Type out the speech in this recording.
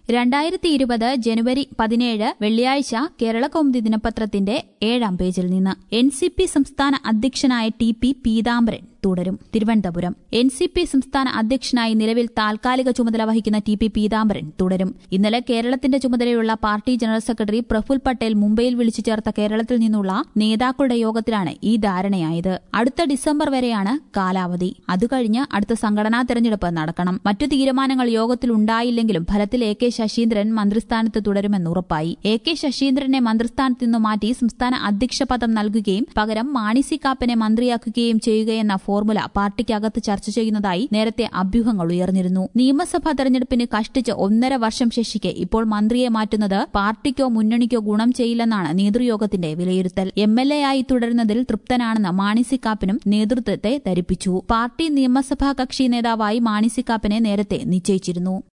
രണ്ടായിരത്തി ഇരുപത് ജനുവരി പതിനേഴ് വെള്ളിയാഴ്ച കേരളകൗമുദി ദിനപത്രത്തിന്റെ ഏഴാം പേജിൽ നിന്ന് എൻ സി പി സംസ്ഥാന അധ്യക്ഷനായ ടി പി പീതാംബരൻ തുടരും തിരുവനന്തപുരം എൻ സി പി സംസ്ഥാന അധ്യക്ഷനായി നിലവിൽ താൽക്കാലിക ചുമതല വഹിക്കുന്ന ടി പി പീതാംബരൻ തുടരും ഇന്നലെ കേരളത്തിന്റെ ചുമതലയുള്ള party general secretary Praful Patel മുംബൈയിൽ വിളിച്ചു ചേർത്ത കേരളത്തിൽ നിന്നുള്ള നേതാക്കളുടെ യോഗത്തിലാണ് ഈ ധാരണയായത് അടുത്ത ഡിസംബർ വരെയാണ് കാലാവധി അതുകഴിഞ്ഞ് അടുത്ത സംഘടനാ തെരഞ്ഞെടുപ്പ് നടക്കണം മറ്റു തീരുമാനങ്ങൾ യോഗത്തിൽ ഉണ്ടായില്ലെങ്കിലും ഫലത്തിൽ എ കെ ശശീന്ദ്രൻ മന്ത്രിസ്ഥാനത്ത് തുടരുമെന്ന് ഉറപ്പായി എ കെ ശശീന്ദ്രനെ മന്ത്രിസ്ഥാനത്ത് നിന്ന് മാറ്റി സംസ്ഥാന അധ്യക്ഷ പദം നൽകുകയും പകരം മാണി സി കാപ്പനെ മന്ത്രിയാക്കുകയും ചെയ്യുകയെന്ന ഫോർമുല പാർട്ടിക്കകത്ത് ചർച്ച ചെയ്യുന്നതായി നേരത്തെ അഭ്യൂഹങ്ങൾ ഉയർന്നിരുന്നു നിയമസഭാ തെരഞ്ഞെടുപ്പിന് കഷ്ടിച്ച് ഒന്നര വർഷം ശേഷിക്കെ ഇപ്പോൾ മന്ത്രിയെ മാറ്റുന്നത് പാർട്ടിക്കോ മുന്നണിക്കോ ഗുണം ചെയ്യില്ലെന്നാണ് നേതൃയോഗത്തിന്റെ വിലയിരുത്തൽ എം എൽ എ ആയി തുടരുന്നതിൽ തൃപ്തനാണെന്ന് മാണി സി കാപ്പനും നേതൃത്വത്തെ ധരിപ്പിച്ചു പാർട്ടി നിയമസഭാ കക്ഷി നേതാവായി മാണി സി കാപ്പനെ നേരത്തെ നിശ്ചയിച്ചിരുന്നു